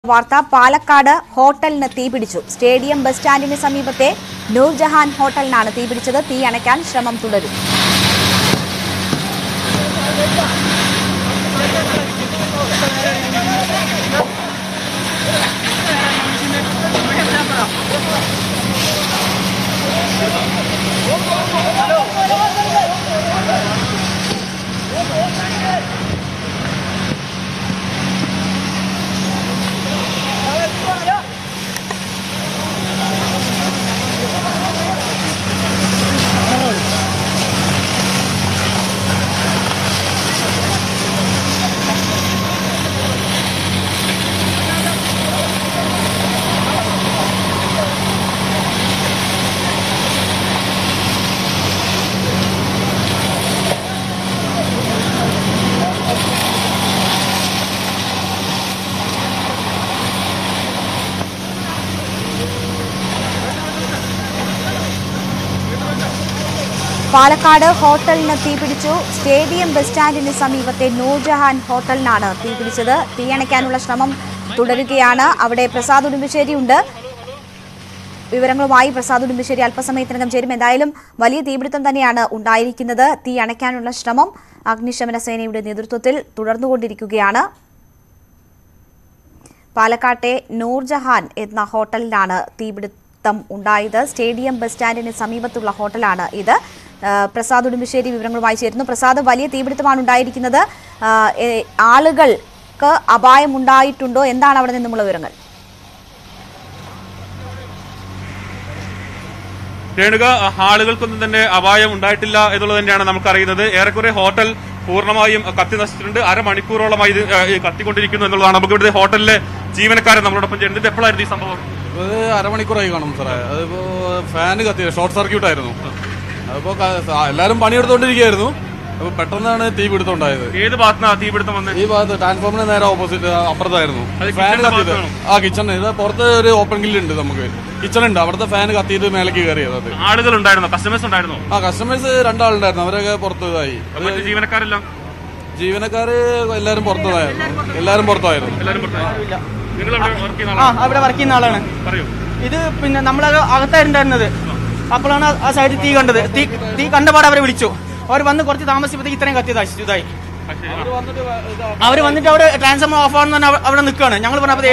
വാർത്ത പാലക്കാട് ഹോട്ടലിന് തീപിടിച്ചു സ്റ്റേഡിയം ബസ് സ്റ്റാൻഡിന് സമീപത്തെ നൂർജഹാൻ ഹോട്ടലിനാണ് തീപിടിച്ചത് തീ അണയ്ക്കാൻ ശ്രമം തുടരും പാലക്കാട് ഹോട്ടലിന് തീപിടിച്ചു സ്റ്റേഡിയം ബസ് സ്റ്റാൻഡിന് സമീപത്തെ നൂർജഹാൻ ഹോട്ടലിനാണ് തീപിടിച്ചത് തീയണയ്ക്കാനുള്ള ശ്രമം തുടരുകയാണ് അവിടെ പ്രസാദ് ഉടുമ്പശ്ശേരി ഉണ്ട് വിവരങ്ങളുമായി പ്രസാദ് ഉടുമ്പശ്ശേരി അല്പസമയത്തിനകം ചേരും എന്തായാലും വലിയ തീപിടുത്തം തന്നെയാണ് ഉണ്ടായിരിക്കുന്നത് തീ അണയ്ക്കാനുള്ള ശ്രമം അഗ്നിശമന സേനയുടെ നേതൃത്വത്തിൽ തുടർന്നുകൊണ്ടിരിക്കുകയാണ് പാലക്കാട്ടെ നൂർജഹാൻ എന്ന ഹോട്ടലിലാണ് തീപിടുത്തം ഉണ്ടായത് സ്റ്റേഡിയം ബസ് സ്റ്റാൻഡിന് സമീപത്തുള്ള ഹോട്ടലാണ് ഇത് ആ, പ്രസാദ് ഉടുമ്പശ്ശേരി വിവരങ്ങളുമായി ചേരുന്നു പ്രസാദ് വലിയ തീപിടുത്തമാണ് ഉണ്ടായിരിക്കുന്നത് ആ, ഏ, ആളുകൾക്ക് അപായമുണ്ടായിട്ടുണ്ടോ എന്താണ് അവിടെ നിന്നുമുള്ള വിവരങ്ങൾ രേണുക ആളുകൾക്കൊന്നും തന്നെ അപായം ഉണ്ടായിട്ടില്ല എന്നുള്ളത് തന്നെയാണ് നമുക്കറിയുന്നത് ഏറെക്കുറെ ഹോട്ടൽ പൂർണ്ണമായും കത്തി നശിച്ചിട്ടുണ്ട് അരമണിക്കൂറോളമായി ഇത് ഏഹ്, കത്തിക്കൊണ്ടിരിക്കുന്നു എന്നുള്ളതാണ് നമുക്ക് ഇവിടുത്തെ ഹോട്ടലിലെ ജീവനക്കാരൻ നമ്മളോടൊപ്പം ചേരുന്നത് ഇത് എപ്പോഴായിരുന്നു ഈ സംഭവം ഇത് അരമണിക്കൂറായി കാണും സാറേ അതിപ്പോ ഫാന് കത്തി ഷോർട്ട് സർക്യൂട്ട് ആയിരുന്നു അതിപ്പോ ക- സ- എല്ലാരും പണിയെടുത്തോണ്ടിരിക്കുകയായിരുന്നു അപ്പൊ പെട്ടെന്നാണ് തീ പിടുത്തമുണ്ടായത് ഏത് ഭാഗത്താണ് തീപിടുത്തം വന്നത് ഈ ഭാഗത്ത് ട്രാൻസ്ഫോമറിന് നേരെ ഓപ്പോസിറ്റ് അപ്പുറത്തായിരുന്നു അത് ഫാൻ കിച്ചണിന്റെ കത്തിയത് ഭാഗത്താണോ? ആ കിച്ചൺ ഇത് പുറത്ത് ഒരു ഓപ്പൺ ഗ്രില്ലുണ്ട് നമുക്ക് കിച്ചൺ ഉണ്ട് അവിടുത്തെ ഫാൻ കത്തിയിട്ട് മേലേക്ക് കയറിയത് അത് ആളുകൾ ഉണ്ടായിരുന്നോ കസ്റ്റമേഴ്സ് ഉണ്ടായിരുന്നോ ആ കസ്റ്റമേഴ്സ് രണ്ടാളുണ്ടായിരുന്നു അവരൊക്കെ പുറത്ത് ഇതായി മറ്റു ജീവനക്കാരെല്ലാം ജീവനക്കാര് എല്ലാരും പുറത്തതായിരുന്നു എല്ലാരും പുറത്തായിരുന്നു എല്ലാവരും പുറത്തായി. നിങ്ങൾ അവിടെ വർക്ക് ചെയ്യുന്ന ആ ആളാണോ അവിടെ വർക്ക് ചെയ്യുന്ന ആളാണ് പറയൂ ഇത് പിന്നെ നമ്മളത് അകത്തായിരുന്നത് അപ്പോഴാണ് ആ സൈഡിൽ തീ കണ്ടത് തീ തീ കണ്ടപാടെ അവരെ വിളിച്ചു അവർ വന്ന് കുറച്ച് താമസിച്ചപ്പോഴത്തേക്ക് ഇത്രയും കത്തി നശിച്ചു ഇതായി അവർ വന്നിട്ട് അവിടെ ട്രാൻസ്ഫോമർ ഓഫ് ആണെന്ന് പറഞ്ഞ് അവ- അവിടെ നിൽക്കുകയാണ് ഞങ്ങൾ പറഞ്ഞപ്പോൾ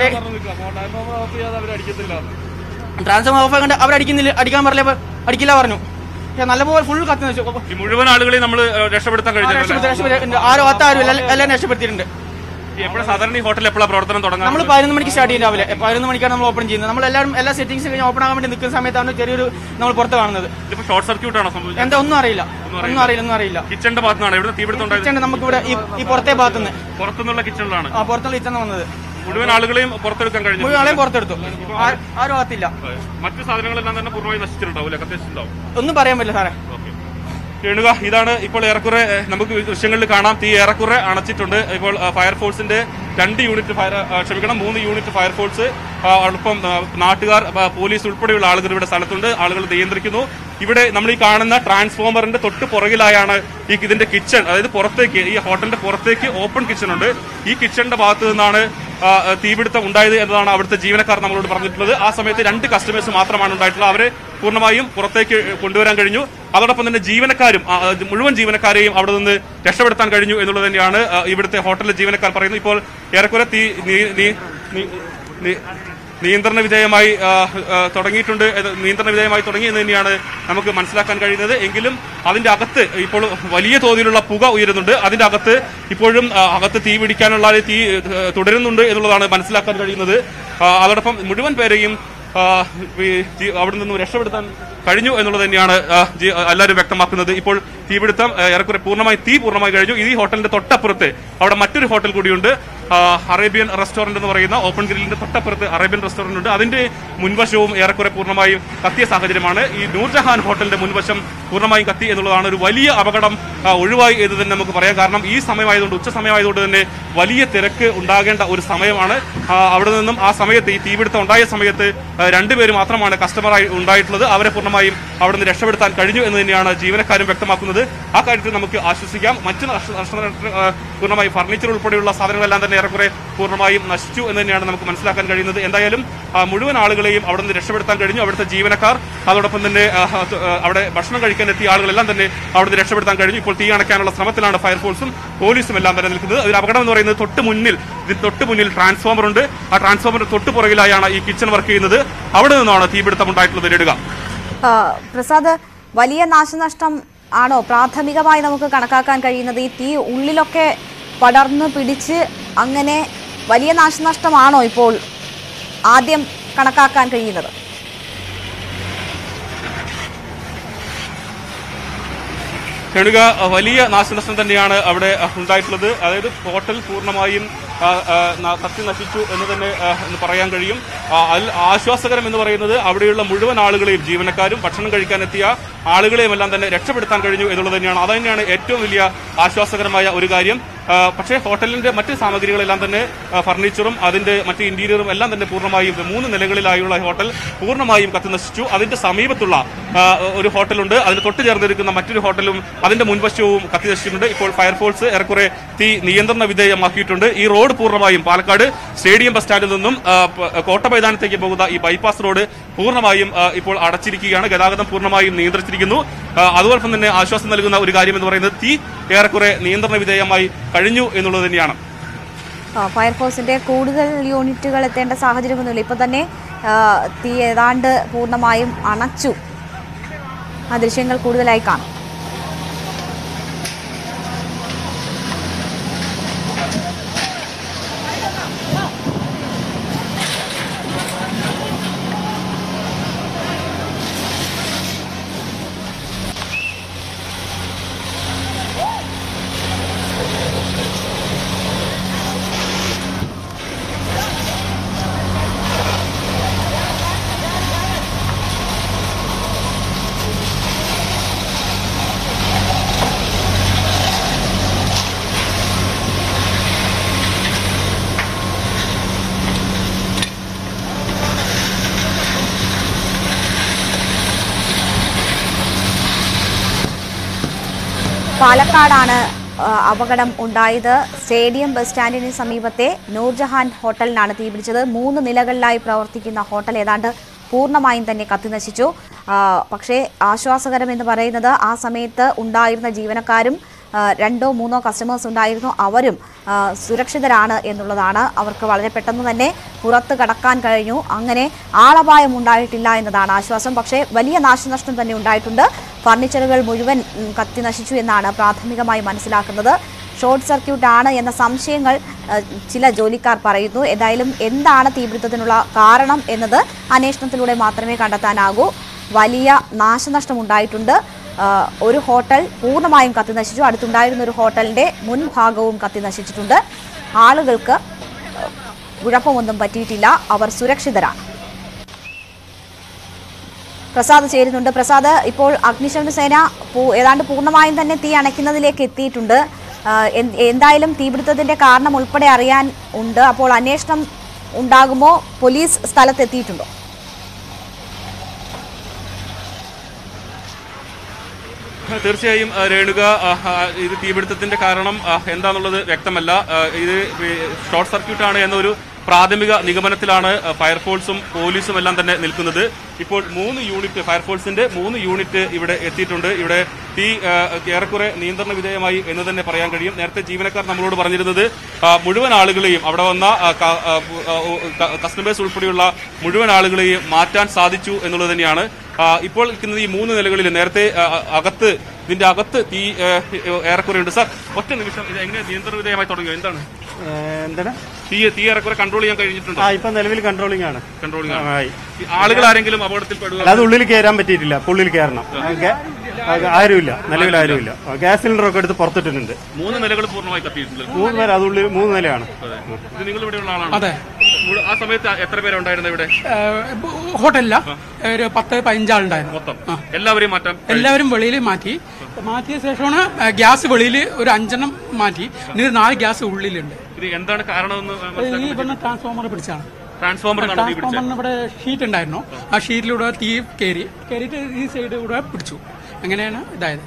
ട്രാൻസ്ഫോമർ ഓഫ് ആകണ്ട അവരടിക്കുന്നില്ല അടിക്കാൻ പറഞ്ഞ അടിക്കില്ല പറഞ്ഞു പക്ഷെ നല്ലപോലെ ഫുൾ കത്തി നശിച്ചു ഈ മുഴുവൻ ആളുകളെയും നമ്മൾ രക്ഷപ്പെടുത്താൻ ആ, കഴിഞ്ഞില്ല രക്ഷപ്പെടുത്തി രക്ഷപ്പെടുത്തി ആരും ഒത്ത ആരും ഇല്ല, എല്ലാവരും രക്ഷപ്പെടുത്തിയിട്ടുണ്ട് എപ്പോഴും സാധാരണ ഈ ഹോട്ടൽ എപ്പോഴാണ് പ്രവർത്തനം തുടങ്ങാൻ നമ്മൾ പതിനൊന്ന് മണിക്ക് സ്റ്റാർട്ട് ചെയ്യും രാവിലെ പതിനൊന്ന് മണിക്കാണ് നമ്മൾ ഓപ്പൺ ചെയ്യുന്നത് നമ്മൾ എല്ലാവരും എല്ലാ സെറ്റിംഗ്സ് കഴിഞ്ഞ് ഓപ്പൺ ആകാൻ വേണ്ടി നിൽക്കുന്ന സമയത്താണ് ചെറിയൊരു നമ്മൾ പുറത്ത് കാണുന്നത് ഇതിപ്പോ ഷോർട്ട് സർക്യൂട്ട് ആണോ സംഭവിച്ചത് എന്താ ഒന്നും അറിയില്ല ഒന്നും അറിയില്ല ഒന്നും അറിയില്ല കിച്ചണിന്റെ ഭാഗത്താണ് ഇവിടെ തീപിടുത്തം ഉണ്ടായത് കിച്ചൺ നമുക്ക് ഇവിടെ ഈ പുറത്തെ ഭാഗത്തുനിന്ന് പുറത്തുനിന്നുള്ള കിച്ചണിലാണ് ആ പുറത്തുള്ള കിച്ചൺ വന്നത് മുഴുവൻ ആളുകളെയും പുറത്തെടുക്കാൻ കഴിഞ്ഞു മുഴുവൻ ആളെയും പുറത്തെടുത്തു ആ- ആരും അകത്തില്ല മറ്റു സാധനങ്ങളെല്ലാം തന്നെ പൂർണ്ണമായി നശിച്ചിട്ടുണ്ടാവും അല്ലെ കത്തിച്ചിട്ടുണ്ടാവും ഒന്നും പറയാൻ പറ്റില്ല സാറേ ഓക്കെ രേണുക ഇതാണ് ഇപ്പോൾ ഏറെക്കുറെ ഏഹ്, നമുക്ക് ദൃശ്യങ്ങളിൽ കാണാം തീ ഏറെക്കുറെ അണച്ചിട്ടുണ്ട് ഇപ്പോൾ ആ, ഫയർഫോഴ്സിന്റെ രണ്ട് യൂണിറ്റ് ഫയർ ആ, ക്ഷമിക്കണം മൂന്ന് യൂണിറ്റ് ഫയർഫോഴ്സ് ആ, ഒപ്പം ആ, നാട്ടുകാർ ആ, പോലീസ് ഉൾപ്പെടെയുള്ള ആളുകൾ ഇവിടെ സ്ഥലത്തുണ്ട് ആളുകൾ നിയന്ത്രിക്കുന്നു ഇവിടെ നമ്മൾ ഈ കാണുന്ന ട്രാൻസ്ഫോമറിന്റെ തൊട്ട് പുറകിലായാണ് ഈ ഇതിന്റെ കിച്ചൺ അതായത് പുറത്തേക്ക് ഈ ഹോട്ടലിന്റെ പുറത്തേക്ക് ഓപ്പൺ കിച്ചൺ ഉണ്ട് ഈ കിച്ചണിന്റെ ഭാഗത്ത് നിന്നാണ് ആ, ആ, തീപിടുത്തം ഉണ്ടായത് എന്നതാണ് അവിടുത്തെ ജീവനക്കാർ നമ്മളോട് പറഞ്ഞിട്ടുള്ളത് ആ സമയത്ത് രണ്ട് കസ്റ്റമേഴ്സ് മാത്രമാണ് ഉണ്ടായിട്ടുള്ളത് അവരെ പൂർണ്ണമായും പുറത്തേക്ക് കൊണ്ടുവരാൻ കഴിഞ്ഞു അതോടൊപ്പം തന്നെ ജീവനക്കാരും ആ, ആ, മുഴുവൻ ജീവനക്കാരെയും അവിടെ നിന്ന് രക്ഷപ്പെടുത്താൻ കഴിഞ്ഞു എന്നുള്ളത് തന്നെയാണ് ആ, ഇവിടുത്തെ ഹോട്ടലിലെ ജീവനക്കാർ പറയുന്നത് ഇപ്പോൾ ഏറെക്കുറെ തീ നീ- നീ- നീ- നീ- നിയന്ത്രണ വിധേയമായി ആ, ആ, തുടങ്ങിയിട്ടുണ്ട് ഇത് നിയന്ത്രണ വിധേയമായി തുടങ്ങി എന്ന് തന്നെയാണ് നമുക്ക് മനസ്സിലാക്കാൻ കഴിയുന്നത് എങ്കിലും അതിന്റെ അകത്ത് ഇപ്പോൾ വലിയ തോതിലുള്ള പുക ഉയരുന്നുണ്ട് അതിന്റെ അകത്ത് ഇപ്പോഴും ആ, അകത്ത് തീ പിടിക്കാനുള്ള ഒരു തീ ഏ, തുടരുന്നുണ്ട് എന്നുള്ളതാണ് മനസ്സിലാക്കാൻ കഴിയുന്നത് ആ, അതോടൊപ്പം മുഴുവൻ പേരെയും ആ, ഈ ജീ- അവിടെ നിന്നും രക്ഷപ്പെടുത്താൻ കഴിഞ്ഞു എന്നുള്ളത് തന്നെയാണ് ആ, ജി- എല്ലാവരും വ്യക്തമാക്കുന്നത് ഇപ്പോൾ തീപിടുത്തം ആ, ഏറെക്കുറെ പൂർണ്ണമായി തീ പൂർണ്ണമായി കഴിഞ്ഞു ഈ ഹോട്ടലിന്റെ തൊട്ടപ്പുറത്ത് അവിടെ മറ്റൊരു ഹോട്ടൽ കൂടിയുണ്ട് ആ, അറേബ്യൻ റെസ്റ്റോറന്റ് എന്ന് പറയുന്ന ഓപ്പൺ ഗ്രില്ലിന്റെ തൊട്ടപ്പുറത്ത് അറേബ്യൻ റെസ്റ്റോറന്റ് ഉണ്ട് അതിന്റെ മുൻവശവും ഏറെക്കുറെ പൂർണ്ണമായും കത്തിയ സാഹചര്യമാണ് ഈ നൂർജഹാൻ ഹോട്ടലിന്റെ മുൻവശം പൂർണ്ണമായും കത്തി എന്നുള്ളതാണ് ഒരു വലിയ അപകടം ആ, ഒഴിവായി എന്ന് തന്നെ നമുക്ക് പറയാം കാരണം ഈ സമയമായതുകൊണ്ട് ഉച്ച സമയമായതുകൊണ്ട് തന്നെ വലിയ തിരക്ക് ഉണ്ടാകേണ്ട ഒരു സമയമാണ് ആ, അവിടെ നിന്നും ആ സമയത്ത് ഈ തീപിടുത്തം ഉണ്ടായ സമയത്ത് ആ, രണ്ടുപേര് മാത്രമാണ് കസ്റ്റമറായി ഉണ്ടായിട്ടുള്ളത് അവരെ പൂർണ്ണമായും അവിടെ നിന്ന് രക്ഷപ്പെടുത്താൻ കഴിഞ്ഞു എന്ന് തന്നെയാണ് ജീവനക്കാരും വ്യക്തമാക്കുന്നത് ആ കാര്യത്തിൽ നമുക്ക് ആശ്വസിക്കാം മറ്റു നഷ്ട- നഷ്ട ആ, പൂർണ്ണമായി ഫർണിച്ചർ ഉൾപ്പെടെയുള്ള സാധനങ്ങളെല്ലാം തന്നെ ഏറെക്കുറെ പൂർണ്ണമായും നശിച്ചു എന്ന് തന്നെയാണ് നമുക്ക് മനസ്സിലാക്കാൻ കഴിയുന്നത് എന്തായാലും ആ, മുഴുവൻ ആളുകളെയും അവിടെ നിന്ന് രക്ഷപ്പെടുത്താൻ കഴിഞ്ഞു അവിടുത്തെ ജീവനക്കാർ അതോടൊപ്പം തന്നെ ആ, അത്, ആ, അവിടെ ഭക്ഷണം കഴിക്കാൻ എത്തിയ ആളുകളെല്ലാം തന്നെ അവിടെ നിന്ന് രക്ഷപ്പെടുത്താൻ കഴിഞ്ഞു ഇപ്പോൾ തീ അണയ്ക്കാനുള്ള ശ്രമത്തിലാണ് ഫയർഫോഴ്സും പോലീസും എല്ലാം തന്നെ നിൽക്കുന്നത് ഒരു അപകടം എന്ന് പറയുന്നത് തൊട്ട് മുന്നിൽ ഇതിന് തൊട്ട് മുന്നിൽ ട്രാൻസ്ഫോമർ ഉണ്ട് ആ ട്രാൻസ്ഫോമറിന്റെ തൊട്ട് പുറകിലായാണ് ഈ കിച്ചൺ വർക്ക് ചെയ്യുന്നത് അവിടെ നിന്നാണ് തീപിടുത്തം ഉണ്ടായിട്ടുള്ളത് നേരിടുക ആ, പ്രസാദ് വലിയ നാശനഷ്ടം ആണോ പ്രാഥമികമായി നമുക്ക് കണക്കാക്കാൻ കഴിയുന്നത് ഈ തീ ഉള്ളിലൊക്കെ പടർന്നു പിടിച്ച് അങ്ങനെ വലിയ നാശനഷ്ടമാണോ ഇപ്പോൾ ആദ്യം കണക്കാക്കാൻ കഴിയുന്നത് ക്ഷണിക വലിയ നാശനഷ്ടം തന്നെയാണ് അവിടെ അഹ്, ഉണ്ടായിട്ടുള്ളത് അതായത് ഹോട്ടൽ പൂർണ്ണമായും ആ, ആ, ന- കത്തി നശിച്ചു എന്ന് തന്നെ ആ, എന്ന് പറയാൻ കഴിയും ആ, അതിൽ ആശ്വാസകരം എന്ന് പറയുന്നത് അവിടെയുള്ള മുഴുവൻ ആളുകളെയും ജീവനക്കാരും ഭക്ഷണം കഴിക്കാൻ എത്തിയ ആളുകളെയും എല്ലാം തന്നെ രക്ഷപ്പെടുത്താൻ കഴിഞ്ഞു എന്നുള്ളത് തന്നെയാണ് അത് തന്നെയാണ് ഏറ്റവും വലിയ ആശ്വാസകരമായ ഒരു കാര്യം ആ, പക്ഷേ ഹോട്ടലിന്റെ മറ്റ് സാമഗ്രികളെല്ലാം തന്നെ ആ, ഫർണിച്ചറും അതിന്റെ മറ്റ് ഇന്റീരിയറും എല്ലാം തന്നെ പൂർണ്ണമായും മൂന്ന് നിലകളിലായുള്ള ഹോട്ടൽ പൂർണ്ണമായും കത്തി നശിച്ചു അതിന്റെ സമീപത്തുള്ള ആ, ഒരു ഹോട്ടലുണ്ട് അതിന് തൊട്ട് ചേർന്നിരിക്കുന്ന മറ്റൊരു ഹോട്ടലും അതിന്റെ മുൻവശവും കത്തി നശിച്ചിട്ടുണ്ട് ഇപ്പോൾ ഫയർഫോഴ്സ് ഏറെക്കുറെ തീ നിയന്ത്രണ വിധേയമാക്കിയിട്ടുണ്ട് ഈ റോഡ് പൂർണ്ണമായും പാലക്കാട് സ്റ്റേഡിയം ബസ് സ്റ്റാൻഡിൽ നിന്നും ആ, പ- കോട്ടമൈതാനത്തേക്ക് പോകുന്ന ഈ ബൈപ്പാസ് റോഡ് പൂർണ്ണമായും ആ, ഇപ്പോൾ അടച്ചിരിക്കുകയാണ് ഗതാഗതം പൂർണ്ണമായും നിയന്ത്രിച്ചിരിക്കുന്നു ആ, അതോടൊപ്പം തന്നെ ആശ്വാസം നൽകുന്ന ഒരു കാര്യം എന്ന് പറയുന്നത് തീ ഏറെക്കുറെ നിയന്ത്രണ വിധേയമായി കഴിഞ്ഞു എന്നുള്ളത് തന്നെയാണ് ആ, ഫയർഫോഴ്സിന്റെ കൂടുതൽ യൂണിറ്റുകൾ എത്തേണ്ട സാഹചര്യമൊന്നുമില്ല ഇപ്പൊ തന്നെ ആ, തീ ഏതാണ്ട് പൂർണ്ണമായും അണച്ചു ആ ദൃശ്യങ്ങൾ കൂടുതലായി കാണാം പാലക്കാടാണ് ആ, അപകടം ഉണ്ടായത് സ്റ്റേഡിയം ബസ് സ്റ്റാൻഡിന് സമീപത്തെ നൂർജഹാൻ ഹോട്ടലിനാണ് തീപിടിച്ചത് മൂന്ന് നിലകളിലായി പ്രവർത്തിക്കുന്ന ഹോട്ടൽ ഏതാണ്ട് പൂർണ്ണമായും തന്നെ കത്തിനശിച്ചു ആ, പക്ഷേ ആശ്വാസകരം എന്ന് പറയുന്നത് ആ സമയത്ത് ഉണ്ടായിരുന്ന ജീവനക്കാരും ആ, രണ്ടോ മൂന്നോ കസ്റ്റമേഴ്സ് ഉണ്ടായിരുന്നു അവരും ആ, സുരക്ഷിതരാണ് എന്നുള്ളതാണ് അവർക്ക് വളരെ പെട്ടെന്ന് തന്നെ പുറത്ത് കടക്കാൻ കഴിഞ്ഞു അങ്ങനെ ആളപായം ഉണ്ടായിട്ടില്ല എന്നതാണ് ആശ്വാസം പക്ഷേ വലിയ നാശനഷ്ടം തന്നെ ഉണ്ടായിട്ടുണ്ട് ഫർണിച്ചറുകൾ മുഴുവൻ ഉം, കത്തി നശിച്ചു എന്നാണ് പ്രാഥമികമായി മനസ്സിലാക്കുന്നത് ഷോർട്ട് സർക്യൂട്ട് ആണ് എന്ന സംശയങ്ങൾ ആ, ചില ജോലിക്കാർ പറയുന്നു എന്തായാലും എന്താണ് തീപിടുത്തത്തിനുള്ള കാരണം എന്നത് അന്വേഷണത്തിലൂടെ മാത്രമേ കണ്ടെത്താനാകൂ വലിയ നാശനഷ്ടം ഉണ്ടായിട്ടുണ്ട് ആ, ഒരു ഹോട്ടൽ പൂർണ്ണമായും കത്തി നശിച്ചു അടുത്തുണ്ടായിരുന്ന ഒരു ഹോട്ടലിന്റെ മുൻഭാഗവും കത്തി നശിച്ചിട്ടുണ്ട് ആളുകൾക്ക് കുഴപ്പമൊന്നും പറ്റിയിട്ടില്ല അവർ സുരക്ഷിതരാണ് പ്രസാദ് ചേരുന്നുണ്ട് പ്രസാദ് ഇപ്പോൾ അഗ്നിശമന സേന പൂ- ഏതാണ്ട് പൂർണ്ണമായും തന്നെ തീ അണയ്ക്കുന്നതിലേക്ക് എത്തിയിട്ടുണ്ട് ആ, എന്ത്- എന്തായാലും തീപിടുത്തത്തിന്റെ കാരണം ഉൾപ്പെടെ അറിയാൻ ഉണ്ട് അപ്പോൾ അന്വേഷണം ഉണ്ടാകുമോ പോലീസ് സ്ഥലത്തെത്തിയിട്ടുണ്ടോ തീർച്ചയായും ആ, രേണുക ആ, ആ, ഇത് തീപിടുത്തത്തിന്റെ കാരണം ആ, എന്താണെന്നുള്ളത് വ്യക്തമല്ല ആ, ഇത് ഷോർട്ട് സർക്യൂട്ട് ആണ് എന്നൊരു പ്രാഥമിക നിഗമനത്തിലാണ് ആ, ഫയർഫോഴ്സും പോലീസും എല്ലാം തന്നെ നിൽക്കുന്നത് ഇപ്പോൾ മൂന്ന് യൂണിറ്റ് ഫയർഫോഴ്സിന്റെ മൂന്ന് യൂണിറ്റ് ഇവിടെ എത്തിയിട്ടുണ്ട് ഇവിടെ തീ ആ, ഏറെക്കുറെ നിയന്ത്രണ വിധേയമായി എന്ന് തന്നെ പറയാൻ കഴിയും നേരത്തെ ജീവനക്കാർ നമ്മളോട് പറഞ്ഞിരുന്നത് ആ, മുഴുവൻ ആളുകളെയും അവിടെ വന്ന ആ, ക- ആ, ആ, ക- കസ്റ്റമേഴ്സ് ഉൾപ്പെടെയുള്ള മുഴുവൻ ആളുകളെയും മാറ്റാൻ സാധിച്ചു എന്നുള്ളത് തന്നെയാണ് ആ, ഇപ്പോൾ നിൽക്കുന്നത് ഈ മൂന്ന് നിലകളിൽ നേരത്തെ ആ, അകത്ത് ഇതിന്റെ അകത്ത് തീ ആ, ഏറെക്കുറെ ഉണ്ട് സാർ ഒറ്റ നിമിഷം ഇത് എങ്ങനെ നിയന്ത്രണ വിധേയമായി തുടങ്ങിയോ എന്താണ് ഏഹ് എന്താണ് തീ തീ ഏറെക്കുറെ കൺട്രോൾ ചെയ്യാൻ കഴിഞ്ഞിട്ടുണ്ടോ ആ ഇപ്പൊ നിലവിൽ കൺട്രോളിംഗ് ആണ് കൺട്രോളിംഗ് ആ, ആയി ഈ ആളുകൾ ആരെങ്കിലും അപകടത്തിൽ പെടുക അല്ലാതെ ഉള്ളിൽ കയറാൻ പറ്റിയിട്ടില്ല ഇപ്പൊ ഉള്ളിൽ കയറണം ഗ്യാ- ആ, ആരുമില്ല നിലവിൽ ആരുമില്ല ആ, ഗ്യാസ് സിലിണ്ടർ ഒക്കെ എടുത്ത് പുറത്തിട്ടിട്ടുണ്ട് മൂന്ന് നിലകൾ പൂർണ്ണമായി കത്തിയിട്ടുണ്ട് മൂന്ന് പേര് അത് ഉള്ളിൽ മൂന്ന് നിലയാണ് ഇത് നിങ്ങൾ ഇവിടെയുള്ള ആളാണ് അതെ മുഴു- ആ സമയത്ത് എത്ര പേരുണ്ടായിരുന്നു ഇവിടെ ഏഹ് ഹോട്ടലില്ല ഒരു പത്ത് പതിനഞ്ചാളുണ്ടായിരുന്നു മൊത്തം എല്ലാവരെയും മാറ്റാം എല്ലാവരും വെളിയിൽ മാറ്റി മാറ്റിയ ശേഷമാണ് ഏഹ് ഗ്യാസ് വെളിയിൽ ഒരു അഞ്ചെണ്ണം മാറ്റി ഇനി നാല് ഗ്യാസ് ഉള്ളിലുണ്ട് ഇത് എന്താണ് കാരണമെന്ന് ഈ ഇവിടുന്ന് ട്രാൻസ്ഫോമർ പിടിച്ചാണ് ട്രാൻസ്ഫോമറിനാണ് തീ പിടിച്ചത് ട്രാൻസ്ഫോമറിന് ഇവിടെ ഷീറ്റ് ഉണ്ടായിരുന്നു ആ ഷീറ്റിലൂടെ തീ കയറി കയറിയിട്ട് ഈ സൈഡ് കൂടെ പിടിച്ചു അങ്ങനെയാണ് ഇതായത്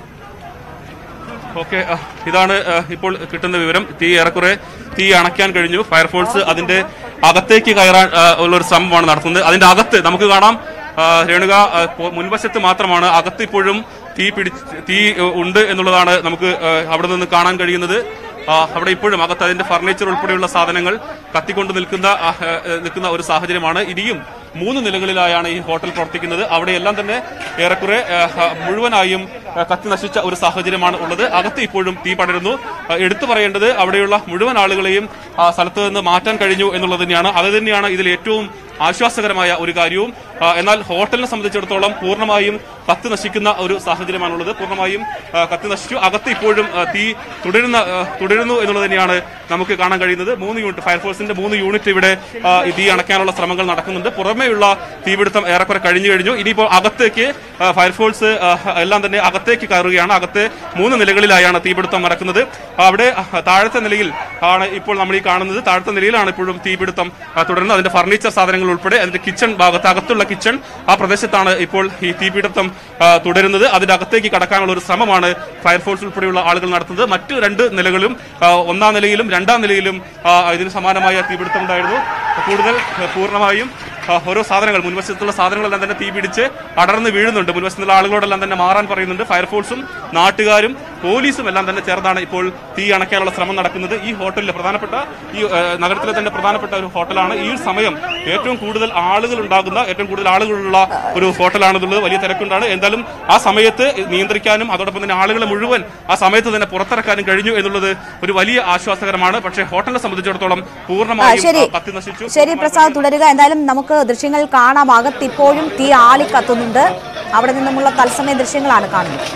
ഓക്കെ ഇതാണ് ആ, ഇപ്പോൾ കിട്ടുന്ന വിവരം തീ ഏറെക്കുറെ തീ അണയ്ക്കാൻ കഴിഞ്ഞു ഫയർഫോഴ്സ് അതിന്റെ അകത്തേക്ക് കയറാൻ ആ, ഉള്ള ഒരു ശ്രമമാണ് നടത്തുന്നത് അതിന്റെ അകത്ത് നമുക്ക് കാണാം ആ, രേണുക ആ, പോ- മുൻവശത്ത് മാത്രമാണ് അകത്ത് ഇപ്പോഴും തീ പിടിച്ച് തീ ആ, ഉണ്ട് എന്നുള്ളതാണ് നമുക്ക് ആ, അവിടെ നിന്ന് കാണാൻ കഴിയുന്നത് ആ, അവിടെ ഇപ്പോഴും അകത്ത് അതിന്റെ ഫർണിച്ചർ ഉൾപ്പെടെയുള്ള സാധനങ്ങൾ കത്തിക്കൊണ്ട് നിൽക്കുന്ന ആ, ആ, നിൽക്കുന്ന ഒരു സാഹചര്യമാണ് ഇനിയും മൂന്ന് നിലകളിലായാണ് ഈ ഹോട്ടൽ പ്രവർത്തിക്കുന്നത് അവിടെയെല്ലാം തന്നെ ഏറെക്കുറെ ആ, ആ, മുഴുവനായും ആ, കത്തി നശിച്ച ഒരു സാഹചര്യമാണ് ഉള്ളത് അകത്ത് ഇപ്പോഴും തീ പടരുന്നു ആ, എടുത്തു പറയേണ്ടത് അവിടെയുള്ള മുഴുവൻ ആളുകളെയും ആ സ്ഥലത്ത് നിന്ന് മാറ്റാൻ കഴിഞ്ഞു എന്നുള്ളത് തന്നെയാണ് അത് തന്നെയാണ് ഇതിൽ ഏറ്റവും ആശ്വാസകരമായ ഒരു കാര്യവും ആ, എന്നാൽ ഹോട്ടലിനെ സംബന്ധിച്ചിടത്തോളം പൂർണ്ണമായും കത്തി നശിക്കുന്ന ഒരു സാഹചര്യമാണുള്ളത് പൂർണ്ണമായും ആ, കത്തി നശിച്ചു അകത്ത് ഇപ്പോഴും ആ, തീ തുടരുന്ന ആ, തുടരുന്നു എന്നുള്ളത് തന്നെയാണ് നമുക്ക് കാണാൻ കഴിയുന്നത് മൂന്ന് യൂണിറ്റ് ഫയർഫോഴ്സിന്റെ മൂന്ന് യൂണിറ്റ് ഇവിടെ ആ, ഈ തീ അണയ്ക്കാനുള്ള ശ്രമങ്ങൾ നടക്കുന്നുണ്ട് പുറമേയുള്ള തീപിടുത്തം ഏറെക്കുറെ കഴിഞ്ഞു കഴിഞ്ഞു ഇനിയിപ്പോൾ അകത്തേക്ക് ആ, ഫയർഫോഴ്സ് ആ, എല്ലാം തന്നെ അകത്തേക്ക് കയറുകയാണ് അകത്തെ മൂന്ന് നിലകളിലായാണ് തീപിടുത്തം നടക്കുന്നത് അവിടെ ആ, താഴത്തെ നിലയിൽ ആണ് ഇപ്പോൾ നമ്മൾ ഈ കാണുന്നത് താഴത്തെ നിലയിലാണ് ഇപ്പോഴും തീപിടുത്തം ആ, തുടരുന്നത് അതിന്റെ ഫർണിച്ചർ സാധനങ്ങൾ ഉൾപ്പെടെ അതിന്റെ കിച്ചൺ ഭാഗത്ത് അകത്തുള്ള കിച്ചൺ ആ പ്രദേശത്താണ് ഇപ്പോൾ ഈ തീപിടുത്തം ആ, തുടരുന്നത് അതിന്റെ അകത്തേക്ക് കടക്കാനുള്ള ഒരു ശ്രമമാണ് ഫയർഫോഴ്സ് ഉൾപ്പെടെയുള്ള ആളുകൾ നടത്തുന്നത് മറ്റു രണ്ട് നിലകളും ആ, ഒന്നാം നിലയിലും രണ്ടാം നിലയിലും ആ, ഇതിന് സമാനമായ തീപിടുത്തം ഉണ്ടായിരുന്നു കൂടുതൽ ആ, പൂർണ്ണമായും ആ, ഓരോ സാധനങ്ങൾ മുൻവശത്തുള്ള സാധനങ്ങളെല്ലാം തന്നെ തീ പിടിച്ച് അടർന്ന് വീഴുന്നുണ്ട് മുൻവശത്തുള്ള ആളുകളോടെല്ലാം തന്നെ മാറാൻ പറയുന്നുണ്ട് ഫയർഫോഴ്സും നാട്ടുകാരും പോലീസും എല്ലാം തന്നെ ചേർന്നാണ് ഇപ്പോൾ തീ അണയ്ക്കാനുള്ള ശ്രമം നടക്കുന്നത് ഈ ഹോട്ടലിലെ പ്രധാനപ്പെട്ട ഈ ആ, നഗരത്തിലെ തന്നെ പ്രധാനപ്പെട്ട ഒരു ഹോട്ടലാണ് ഈ ഒരു സമയം ഏറ്റവും കൂടുതൽ ആളുകൾ ഉണ്ടാകുന്ന ഏറ്റവും കൂടുതൽ ആളുകളുള്ള ഒരു ഹോട്ടലാണെന്നുള്ളത് വലിയ തിരക്കുണ്ടാണ് എന്തായാലും ആ സമയത്ത് നിയന്ത്രിക്കാനും അതോടൊപ്പം തന്നെ ആളുകളെ മുഴുവൻ ആ സമയത്ത് തന്നെ പുറത്തിറക്കാനും കഴിഞ്ഞു എന്നുള്ളത് ഒരു വലിയ ആശ്വാസകരമാണ് പക്ഷേ ഹോട്ടലിനെ സംബന്ധിച്ചിടത്തോളം ആ, പൂർണ്ണമായും ശരി ആ, കത്തി നശിച്ചു ശരി പ്രസാദ് തുടരുക എന്തായാലും നമുക്ക് ദൃശ്യങ്ങൾ കാണാം അകത്ത് ഇപ്പോഴും തീ ആളിക്കത്തുന്നുണ്ട് അവിടെ നിന്നുമുള്ള തത്സമയ ദൃശ്യങ്ങളാണ് കാണുന്നത്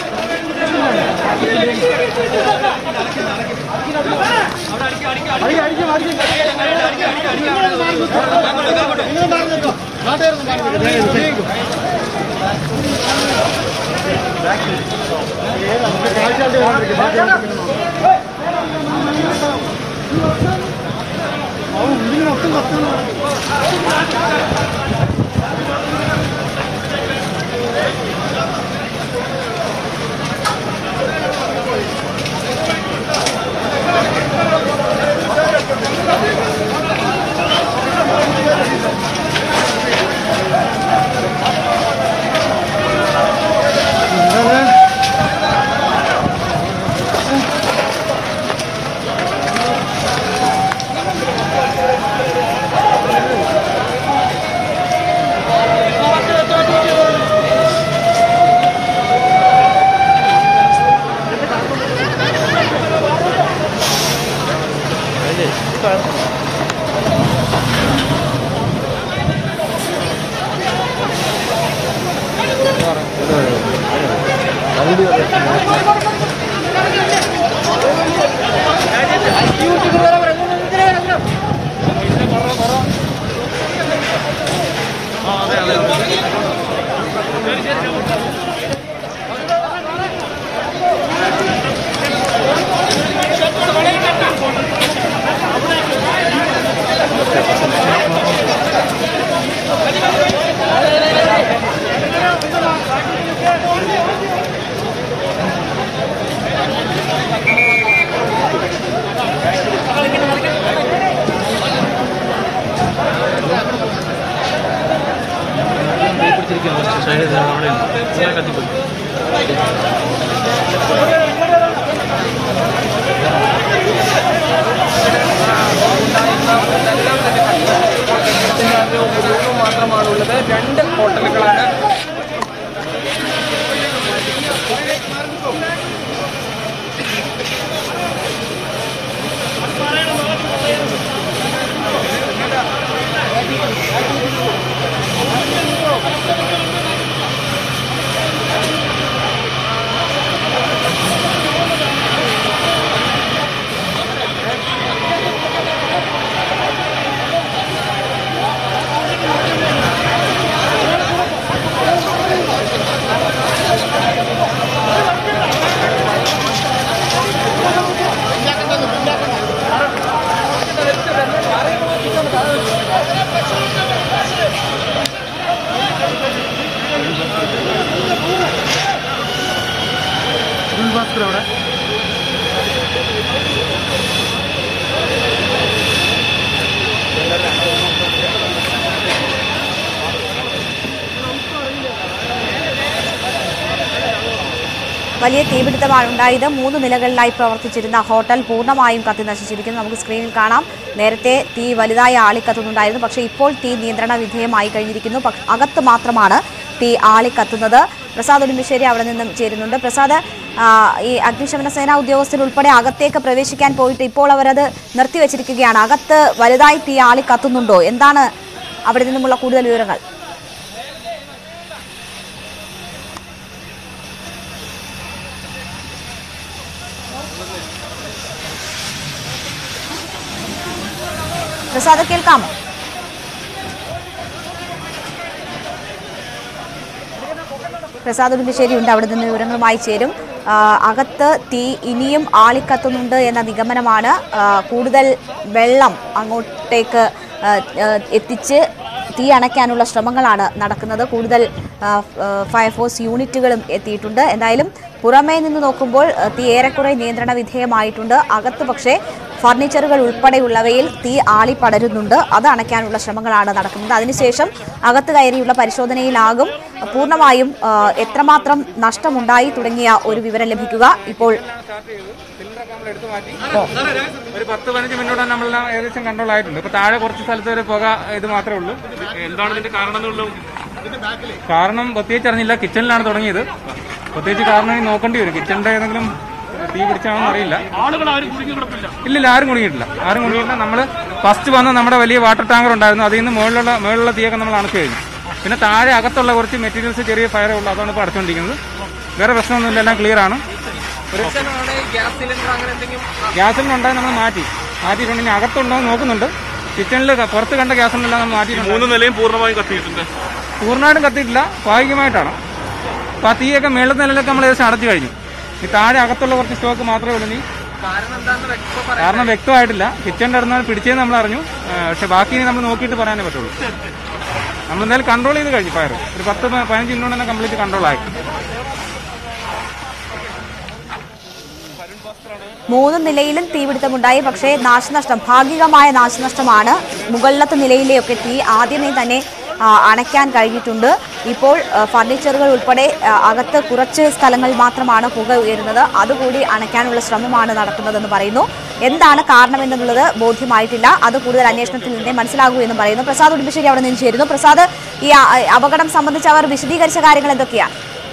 മാത്രമാണുള്ളത് രണ്ട് ഹോട്ടലുകളാണ് വലിയ തീപിടുത്തമാണ് ഉണ്ടായത് മൂന്ന് നിലകളിലായി പ്രവർത്തിച്ചിരുന്ന ഹോട്ടൽ പൂർണ്ണമായും കത്തി നശിച്ചിരിക്കുന്നു നമുക്ക് സ്ക്രീനിൽ കാണാം നേരത്തെ തീ വലുതായി ആളിക്കത്തുന്നുണ്ടായിരുന്നു പക്ഷേ ഇപ്പോൾ തീ നിയന്ത്രണ വിധേയമായി കഴിഞ്ഞിരിക്കുന്നു പക്ഷ- അകത്ത് മാത്രമാണ് തീ ആളിക്കത്തുന്നത് പ്രസാദ് ഉടുമ്പിശ്ശേരി അവിടെ നിന്നും ചേരുന്നുണ്ട് പ്രസാദ് ആ, ഈ അഗ്നിശമന സേനാ ഉദ്യോഗസ്ഥരുൾപ്പെടെ അകത്തേക്ക് പ്രവേശിക്കാൻ പോയിട്ട് ഇപ്പോൾ അവരത് നിർത്തിവെച്ചിരിക്കുകയാണ് അകത്ത് വലുതായി തീ ആളിക്കത്തുന്നുണ്ടോ എന്താണ് അവിടെ നിന്നുമുള്ള കൂടുതൽ വിവരങ്ങൾ പ്രസാദ് കേൾക്കാമോ പ്രസാദ് ഉടുമ്പശ്ശേരി ഉണ്ട് അവിടെ നിന്ന് വിവരങ്ങളുമായി ചേരും ആ, അകത്ത് തീ ഇനിയും ആളിക്കത്തുന്നുണ്ട് എന്ന നിഗമനമാണ് ആ, കൂടുതൽ വെള്ളം അങ്ങോട്ടേക്ക് ആ, ആ, എത്തിച്ച് തീ അണയ്ക്കാനുള്ള ശ്രമങ്ങളാണ് നടക്കുന്നത് കൂടുതൽ ആ, ആ, ഫയർഫോഴ്സ് യൂണിറ്റുകളും എത്തിയിട്ടുണ്ട് എന്തായാലും പുറമേ നിന്ന് നോക്കുമ്പോൾ ആ, തീ ഏറെക്കുറെ നിയന്ത്രണ വിധേയമായിട്ടുണ്ട് അകത്ത് പക്ഷേ ഫർണിച്ചറുകൾ ഉൾപ്പെടെയുള്ളവയിൽ തീ ആളി പടരുന്നുണ്ട് അത് അണയ്ക്കാനുള്ള ശ്രമങ്ങളാണ് നടക്കുന്നത് അതിനുശേഷം അകത്ത് കയറിയുള്ള പരിശോധനയിലാകും പൂർണ്ണമായും ആ, എത്രമാത്രം നഷ്ടമുണ്ടായി തുടങ്ങിയ ഒരു വിവരം ലഭിക്കുക ഇപ്പോൾ ഒരു പത്ത് പതിനഞ്ച് മിനിറ്റ് നമ്മളെല്ലാം ഏകദേശം കൺട്രോൾ ആയിട്ടുണ്ട് ഇപ്പൊ താഴെ കുറച്ച് സ്ഥലത്ത് ഒരു പുക ഇത് മാത്രമേ ഉള്ളൂ എന്താണ് ഇതിന്റെ കാരണം എന്നുള്ളൂ കാരണം പ്രത്യേകിച്ച് അറിഞ്ഞില്ല കിച്ചണിലാണ് തുടങ്ങിയത് പ്രത്യേകിച്ച് കാരണം ഇനി നോക്കേണ്ടി വരും കിച്ചണിന്റെ ഏതെങ്കിലും തീ പിടിച്ചാണോ അറിയില്ല ആളുകൾ ആരും കുടുങ്ങി കിടപ്പില്ല ഇല്ലില്ല ആരും കുടുങ്ങിയിട്ടില്ല ആരും കുടുങ്ങിയിട്ടില്ല നമ്മൾ ഫസ്റ്റ് വന്ന നമ്മുടെ വലിയ വാട്ടർ ടാങ്കർ ഉണ്ടായിരുന്നു അതിൽ നിന്ന് മുകളിലുള്ള മുകളിലുള്ള തീയൊക്കെ നമ്മൾ അണച്ചു കഴിഞ്ഞു പിന്നെ താഴെ അകത്തുള്ള കുറച്ച് മെറ്റീരിയൽസ് ചെറിയ ഫയറേ ഉള്ളൂ അതാണ് ഇപ്പോൾ അടച്ചുകൊണ്ടിരിക്കുന്നത് വേറെ പ്രശ്നമൊന്നുമില്ല എല്ലാം ക്ലിയർ ആണ് ഒരു ഗ്യാസ് സിലിണ്ടർ ഉണ്ടായി നമ്മൾ മാറ്റി മാറ്റിയിട്ടുണ്ട് ഇനി അകത്തുണ്ടോ എന്ന് നോക്കുന്നുണ്ട് കിച്ചണിൽ പുറത്ത് കണ്ട ഗ്യാസ് സിലിണ്ടർ നമ്മൾ മാറ്റിയിട്ടുണ്ട് മൂന്ന് നിലയും പൂർണ്ണമായും കത്തിയിട്ടുണ്ട് പൂർണ്ണമായിട്ടും കത്തിയിട്ടില്ല ഭാഗികമായിട്ടാണ് അപ്പോൾ ആ തീയൊക്കെ മേളത്തെ നിലയിലൊക്കെ നമ്മൾ ഏകദേശം അടച്ചു കഴിഞ്ഞു ഈ താഴെ അകത്തുള്ള കുറച്ച് സ്റ്റോക്ക് മാത്രമേ ഉള്ളൂ നീ കാരണം വ്യക്തമായിട്ടില്ല കിച്ചണിന്റെ അടുത്ത് പിടിച്ചതെന്ന് നമ്മൾ അറിഞ്ഞു ആ, പക്ഷെ ബാക്കി ഇനി നമ്മൾ നോക്കിയിട്ട് പറയാനേ പറ്റുള്ളൂ നമ്മൾ എന്തായാലും കൺട്രോൾ ചെയ്ത് കഴിഞ്ഞു ഫയർ ഒരു പത്ത് പ- പതിനഞ്ച് മിനിറ്റ് കൊണ്ട് തന്നെ കംപ്ലീറ്റ് കൺട്രോൾ ആയി മൂന്ന് നിലയിലും തീപിടുത്തമുണ്ടായി പക്ഷേ നാശനഷ്ടം ഭാഗികമായ നാശനഷ്ടമാണ് മുകളിലത്തെ നിലയിലെയൊക്കെ തീ ആദ്യമേ തന്നെ ആ, അണയ്ക്കാൻ കഴിഞ്ഞിട്ടുണ്ട് ഇപ്പോൾ ആ, ഫർണിച്ചറുകൾ ഉൾപ്പെടെ ആ, അകത്ത് കുറച്ച് സ്ഥലങ്ങളിൽ മാത്രമാണ് പുക ഉയരുന്നത് അതുകൂടി അണയ്ക്കാനുള്ള ശ്രമമാണ് നടക്കുന്നതെന്ന് പറയുന്നു എന്താണ് കാരണമെന്നുള്ളത് ബോധ്യമായിട്ടില്ല അത് കൂടുതൽ അന്വേഷണത്തിൽ നിന്നേ മനസ്സിലാകൂ എന്ന് പറയുന്നു പ്രസാദ് ഉടുമ്പശ്ശേരി അവിടെ നിന്ന് ചേരുന്നു പ്രസാദ് ഈ ആ, അപകടം സംബന്ധിച്ച് അവർ വിശദീകരിച്ച കാര്യങ്ങൾ എന്തൊക്കെയാണ്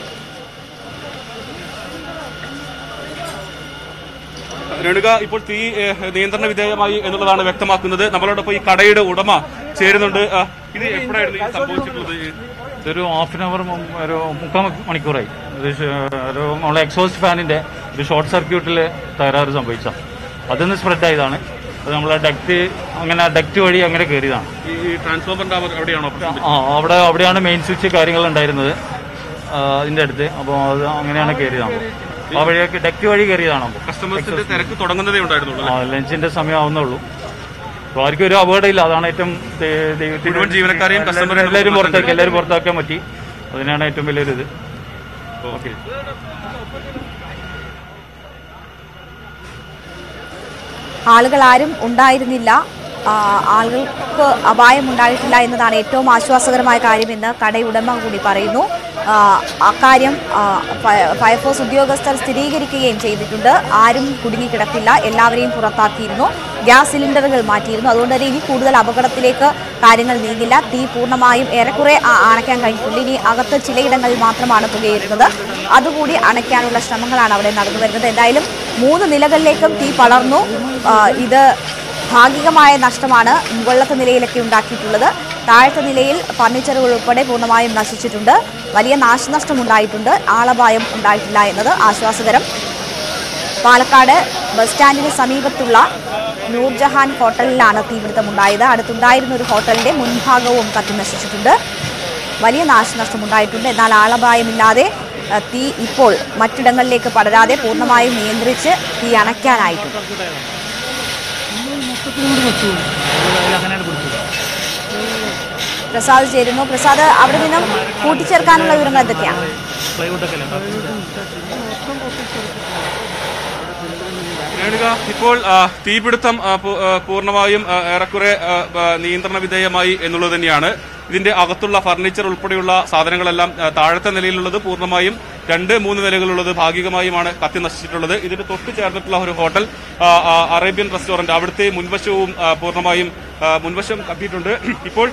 രേണുക ഇപ്പോൾ തീ ഏഹ്, നിയന്ത്രണ വിധേയമായി എന്നുള്ളതാണ് വ്യക്തമാക്കുന്നത് നമ്മളോടൊപ്പം ഈ കടയുടെ ഉടമ ചേരുന്നുണ്ട് ആ, ഇത് എപ്പോഴായിരുന്നു ഇത് സംഭവിച്ചിട്ടുള്ളത് ഇതൊരു ഹാഫ് ആൻ അവർ ഒരു മുക്കാൽ മണിക്കൂറായി ഇത് ഷ- ഒരു നമ്മളെ എക്സോസ്റ്റ് ഫാനിന്റെ ഒരു ഷോർട്ട് സർക്യൂട്ടിൽ തകരാറ് സംഭവിച്ച അതിന്ന് സ്പ്രെഡ് ആയതാണ് അത് നമ്മളെ ഡക്റ്റ് അങ്ങനെ ഡക്റ്റ് വഴി അങ്ങനെ കയറിയതാണ് ഈ ട്രാൻസ്ഫോമറിന്റെ അവർ അവിടെയാണോ പ്രശ്നം ആ അവിടെ അവിടെയാണ് മെയിൻ സ്വിച്ച് കാര്യങ്ങൾ ഉണ്ടായിരുന്നത് ആ, അതിന്റെ അടുത്ത് അപ്പോൾ അത് അങ്ങനെയാണ് കയറിയതാണ് അപ്പോൾ ആ വഴിയൊക്കെ ഡക്റ്റ് വഴി കയറിയതാണ് അപ്പോൾ കസ്റ്റമേഴ്സിന്റെ തിരക്ക് തുടങ്ങുന്നതേ ഉണ്ടായിരുന്നുള്ളൂ ആ ലഞ്ചിന്റെ സമയം ആവുന്നുള്ളൂ അപ്പോൾ ആർക്കും ഒരു അപകടമില്ല അതാണ് ഏറ്റവും ദൈ- ദൈവത്തിന് മുഴുവൻ ജീവനക്കാരെയും എല്ലാവരും- കസ്റ്റമറെയും എല്ലാവരും നമുക്ക് പുറത്താക്കി എല്ലാവരും പുറത്താക്കാൻ പറ്റി അതിനാണ് ഏറ്റവും വലിയൊരു ഇത് ഓക്കെ ആളുകൾ ആരും ഉണ്ടായിരുന്നില്ല ആ, ആളുകൾക്ക് അപായം ഉണ്ടായിട്ടില്ല എന്നതാണ് ഏറ്റവും ആശ്വാസകരമായ കാര്യമെന്ന് കടയുടമ കൂടി പറയുന്നു ആ, അക്കാര്യം ആ, ഫയ- ഫയർഫോഴ്സ് ഉദ്യോഗസ്ഥർ സ്ഥിരീകരിക്കുകയും ചെയ്തിട്ടുണ്ട് ആരും കുടുങ്ങിക്കിടപ്പില്ല എല്ലാവരെയും പുറത്താക്കിയിരുന്നു ഗ്യാസ് സിലിണ്ടറുകൾ മാറ്റിയിരുന്നു അതുകൊണ്ട് തന്നെ ഇനി കൂടുതൽ അപകടത്തിലേക്ക് കാര്യങ്ങൾ നീങ്ങില്ല തീ പൂർണ്ണമായും ഏറെക്കുറെ ആ- അണയ്ക്കാൻ കഴിഞ്ഞിട്ടുണ്ട് ഇനി അകത്ത് ചിലയിടങ്ങളിൽ മാത്രമാണ് പുകയിരുന്നത് അതുകൂടി അണയ്ക്കാനുള്ള ശ്രമങ്ങളാണ് അവിടെ നടന്നു വരുന്നത് എന്തായാലും മൂന്ന് നിലകളിലേക്കും തീ പടർന്നു ആ, ഇത് ഭാഗികമായ നഷ്ടമാണ് മുകളിലത്തെ നിലയിലൊക്കെ ഉണ്ടാക്കിയിട്ടുള്ളത് താഴത്തെ നിലയിൽ ഫർണിച്ചറുകൾ ഉൾപ്പെടെ പൂർണ്ണമായും നശിച്ചിട്ടുണ്ട് വലിയ നാശനഷ്ടം ഉണ്ടായിട്ടുണ്ട് ആളപായം ഉണ്ടായിട്ടില്ല എന്നത് ആശ്വാസകരം പാലക്കാട് ബസ് സ്റ്റാൻഡിന് സമീപത്തുള്ള നൂർജഹാൻ ഹോട്ടലിലാണ് തീപിടുത്തമുണ്ടായത് അടുത്തുണ്ടായിരുന്ന ഒരു ഹോട്ടലിന്റെ മുൻഭാഗവും കത്തി നശിച്ചിട്ടുണ്ട് വലിയ നാശനഷ്ടം ഉണ്ടായിട്ടുണ്ട് എന്നാൽ ആളപായമില്ലാതെ അഹ്, തീ ഇപ്പോൾ മറ്റിടങ്ങളിലേക്ക് പടരാതെ പൂർണ്ണമായും നിയന്ത്രിച്ച് തീ അണയ്ക്കാനായിട്ടുണ്ട് പ്രസാദ് ചേരുന്നു പ്രസാദ് അവിടെ നിന്നും കൂട്ടിച്ചേർക്കാനുള്ള വിവരങ്ങൾ എന്തൊക്കെയാണ് രേണുക ഇപ്പോൾ ആ, തീപിടുത്തം ആ, പൂ- ആ, പൂർണ്ണമായും ആ, ഏറെക്കുറെ ആ, ആ, നിയന്ത്രണ വിധേയമായി എന്നുള്ളത് തന്നെയാണ് ഇതിന്റെ അകത്തുള്ള ഫർണിച്ചർ ഉൾപ്പെടെയുള്ള സാധനങ്ങളെല്ലാം ആ, താഴത്തെ നിലയിലുള്ളത് പൂർണ്ണമായും രണ്ട് മൂന്ന് നിലകളുള്ളത് ഭാഗികമായുമാണ് കത്തി നശിച്ചിട്ടുള്ളത് ഇതിന് തൊട്ട് ചേർന്നിട്ടുള്ള ഒരു ഹോട്ടൽ ആ, ആ, അറേബ്യൻ റെസ്റ്റോറന്റ് അവിടുത്തെ മുൻവശവും ആ, പൂർണ്ണമായും ആ, മുൻവശം കത്തിയിട്ടുണ്ട് ഇപ്പോൾ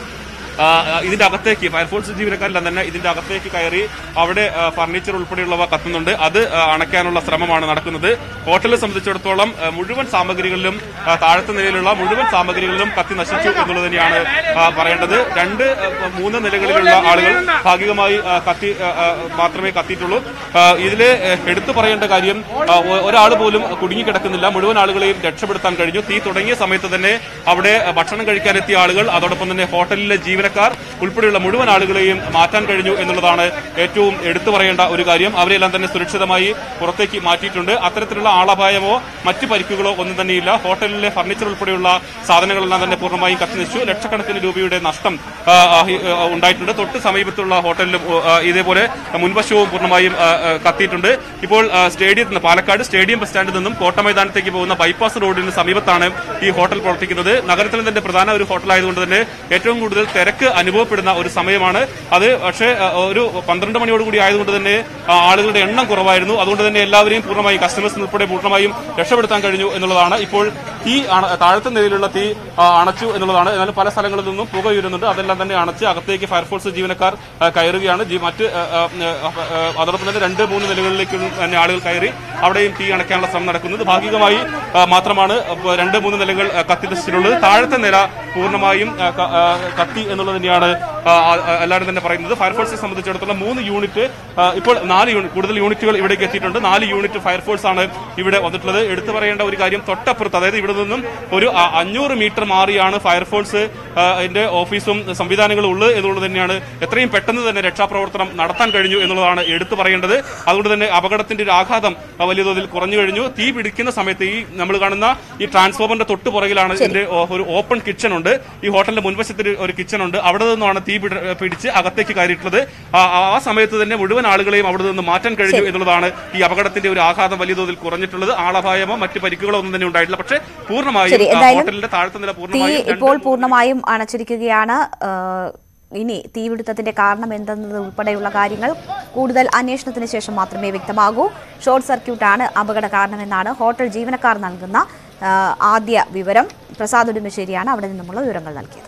ആ, ആ, ഇതിന്റെ അകത്തേക്ക് ഫയർഫോഴ്സ് ജീവനക്കാരെല്ലാം തന്നെ ഇതിന്റെ അകത്തേക്ക് കയറി അവിടെ ആ, ഫർണിച്ചർ ഉൾപ്പെടെയുള്ളവ കത്തുന്നുണ്ട് അത് ആ, അണയ്ക്കാനുള്ള ശ്രമമാണ് നടക്കുന്നത് ഹോട്ടലിനെ സംബന്ധിച്ചിടത്തോളം ആ, മുഴുവൻ സാമഗ്രികളിലും ആ, താഴത്തെ നിലയിലുള്ള മുഴുവൻ സാമഗ്രികളിലും കത്തി നശിച്ചു എന്നുള്ളത് തന്നെയാണ് ആ, പറയേണ്ടത് രണ്ട് ആ, മൂന്ന് നിലകളിലുള്ള ആളുകൾ ഭാഗികമായി ആ, കത്തി ആ, ആ, മാത്രമേ കത്തിയിട്ടുള്ളൂ ആ, ഇതില് ആ, എടുത്തു പറയേണ്ട കാര്യം ഒരാൾ പോലും കുടുങ്ങിക്കിടക്കുന്നില്ല മുഴുവൻ ആളുകളെയും രക്ഷപ്പെടുത്താൻ കഴിഞ്ഞു തീ തുടങ്ങിയ സമയത്ത് തന്നെ അവിടെ ഭക്ഷണം കഴിക്കാനെത്തിയ ആളുകൾ അതോടൊപ്പം തന്നെ ഹോട്ടലിലെ ജീവനക്കാർ ഉൾപ്പെടെയുള്ള മുഴുവൻ ആളുകളെയും മാറ്റാൻ കഴിഞ്ഞു എന്നുള്ളതാണ് ഏറ്റവും എടുത്തു പറയേണ്ട ഒരു കാര്യം അവരെല്ലാം തന്നെ സുരക്ഷിതമായി പുറത്തേക്ക് മാറ്റിയിട്ടുണ്ട് അത്തരത്തിലുള്ള ആളപായമോ മറ്റ് പരിക്കുകളോ ഒന്നും തന്നെയില്ല ഹോട്ടലിലെ ഫർണിച്ചർ ഉൾപ്പെടെയുള്ള സാധനങ്ങളെല്ലാം തന്നെ പൂർണ്ണമായും കത്തിനശിച്ചു ലക്ഷക്കണക്കിന് രൂപയുടെ നഷ്ടം ആ, ആ, ഹി- ആ, ഉണ്ടായിട്ടുണ്ട് തൊട്ട് സമീപത്തുള്ള ഹോട്ടലിലും ആ, ഇതേപോലെ മുൻവശവും പൂർണ്ണമായും ആ, ആ, കത്തിയിട്ടുണ്ട് ഇപ്പോൾ ആ, സ്റ്റേഡിയത്തിൽ നിന്ന് പാലക്കാട് സ്റ്റേഡിയം ബസ് സ്റ്റാൻഡിൽ നിന്നും കോട്ട മൈതാനത്തേക്ക് പോകുന്ന ബൈപ്പാസ് റോഡിന് സമീപത്താണ് ഈ ഹോട്ടൽ പ്രവർത്തിക്കുന്നത് നഗരത്തിൽ തന്നെ പ്രധാന ഒരു ഹോട്ടലായതുകൊണ്ട് തന്നെ ഏറ്റവും കൂടുതൽ തിരക്ക് അനുഭവപ്പെടുന്ന ഒരു സമയമാണ് അത് പക്ഷേ ആ, ഒരു പന്ത്രണ്ട് മണിയോട് കൂടി ആയതുകൊണ്ട് തന്നെ ആ, ആളുകളുടെ എണ്ണം കുറവായിരുന്നു അതുകൊണ്ട് തന്നെ എല്ലാവരെയും പൂർണ്ണമായും കസ്റ്റമേഴ്സിന് ഉൾപ്പെടെ പൂർണ്ണമായും രക്ഷപ്പെടുത്താൻ കഴിഞ്ഞു എന്നുള്ളതാണ് ഇപ്പോൾ തീ അണ- താഴത്തെ നിലയിലുള്ള തീ ആ, അണച്ചു എന്നുള്ളതാണ് എന്നാലും പല സ്ഥലങ്ങളിൽ നിന്നും പുക ഉയരുന്നുണ്ട് അതെല്ലാം തന്നെ അണച്ച് അകത്തേക്ക് ഫയർഫോഴ്സ് ജീവനക്കാർ ആ, കയറുകയാണ് ജി- മറ്റ് ആ, ആ, ആ, ആ, അതോടൊപ്പം തന്നെ രണ്ട് മൂന്ന് നിലകളിലേക്ക് തന്നെ ആളുകൾ കയറി അവിടെയും തീ അണയ്ക്കാനുള്ള ശ്രമം നടക്കുന്നത് ഭാഗികമായി ആ, മാത്രമാണ് അപ്പൊ രണ്ട് മൂന്ന് നിലകൾ ആ, കത്തി നശിച്ചിട്ടുള്ളത് താഴത്തെ നില പൂർണ്ണമായും ആ, ക- ആ, കത്തി എന്നുള്ളത് തന്നെയാണ് ആ, ആ, എല്ലാവരും തന്നെ പറയുന്നത് ഫയർഫോഴ്സിനെ സംബന്ധിച്ചിടത്തോളം മൂന്ന് യൂണിറ്റ് ആ, ഇപ്പോൾ നാല് യൂണിറ്റ് കൂടുതൽ യൂണിറ്റുകൾ ഇവിടേക്ക് എത്തിയിട്ടുണ്ട് നാല് യൂണിറ്റ് ഫയർഫോഴ്സ് ആണ് ഇവിടെ വന്നിട്ടുള്ളത് എടുത്തു പറയേണ്ട ഒരു കാര്യം തൊട്ടപ്പുറത്ത് അതായത് ഇവിടെ നിന്നും ഒരു ആ, അഞ്ഞൂറ് മീറ്റർ മാറിയാണ് ഫയർഫോഴ്സ് ആ, അതിന്റെ ഓഫീസും സംവിധാനങ്ങളും ഉള്ളത് എന്നുള്ളത് തന്നെയാണ് എത്രയും പെട്ടെന്ന് തന്നെ രക്ഷാപ്രവർത്തനം നടത്താൻ കഴിഞ്ഞു എന്നുള്ളതാണ് എടുത്തു പറയേണ്ടത് അതുകൊണ്ട് തന്നെ അപകടത്തിന്റെ ഒരു ആഘാതം ആ, വലിയ തോതിൽ കുറഞ്ഞു കഴിഞ്ഞു തീ പിടിക്കുന്ന സമയത്ത് ഈ നമ്മൾ കാണുന്ന ഈ ട്രാൻസ്ഫോമറിന്റെ തൊട്ട് പുറകിലാണ് ഇതിന്റെ ഓ- ഒരു ഓപ്പൺ കിച്ചൺ ഉണ്ട് ഈ ഹോട്ടലിന്റെ മുൻവശത്തിൽ ഒരു കിച്ചൺ ഉണ്ട് അവിടെ നിന്നാണ് തീ പിടി- പിടിച്ച് അകത്തേക്ക് കയറിയിട്ടുള്ളത് ആ- ആ ആ സമയത്ത് തന്നെ മുഴുവൻ ആളുകളെയും അവിടെ നിന്ന് മാറ്റാൻ കഴിഞ്ഞു എന്നുള്ളതാണ് ഈ അപകടത്തിന്റെ ഒരു ആഘാതം വലിയ തോതിൽ കുറഞ്ഞിട്ടുള്ളത് ആളപായമോ മറ്റ് പരിക്കുകളോ ഒന്നും തന്നെ ഉണ്ടായിട്ടില്ല പക്ഷേ പൂർണ്ണമായും ശരി, ആ, എന്തായാലും ഹോട്ടലിന്റെ താഴത്തെ നില തീ പൂർണ്ണമായും രണ്ട് ഇപ്പോൾ പൂർണ്ണമായും അണച്ചിരിക്കുകയാണ് ഏഹ്, ഇനി തീപിടുത്തത്തിന്റെ കാരണം എന്തെന്നത് ഉൾപ്പെടെയുള്ള കാര്യങ്ങൾ കൂടുതൽ അന്വേഷണത്തിന് ശേഷം മാത്രമേ വ്യക്തമാകൂ ഷോർട്ട് സർക്യൂട്ടാണ് അപകട കാരണമെന്നാണ് ഹോട്ടൽ ജീവനക്കാർ നൽകുന്ന ഏഹ്, ആദ്യ വിവരം പ്രസാദ് ഉടുമ്പശ്ശേരിയാണ് അവിടെ നിന്നുമുള്ള വിവരങ്ങൾ നൽകിയത്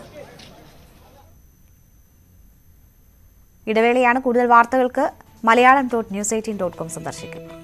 ഇടവേളയാണ് കൂടുതൽ വാർത്തകൾക്ക് Malayalam dot news eighteen dot com സന്ദർശിക്കുക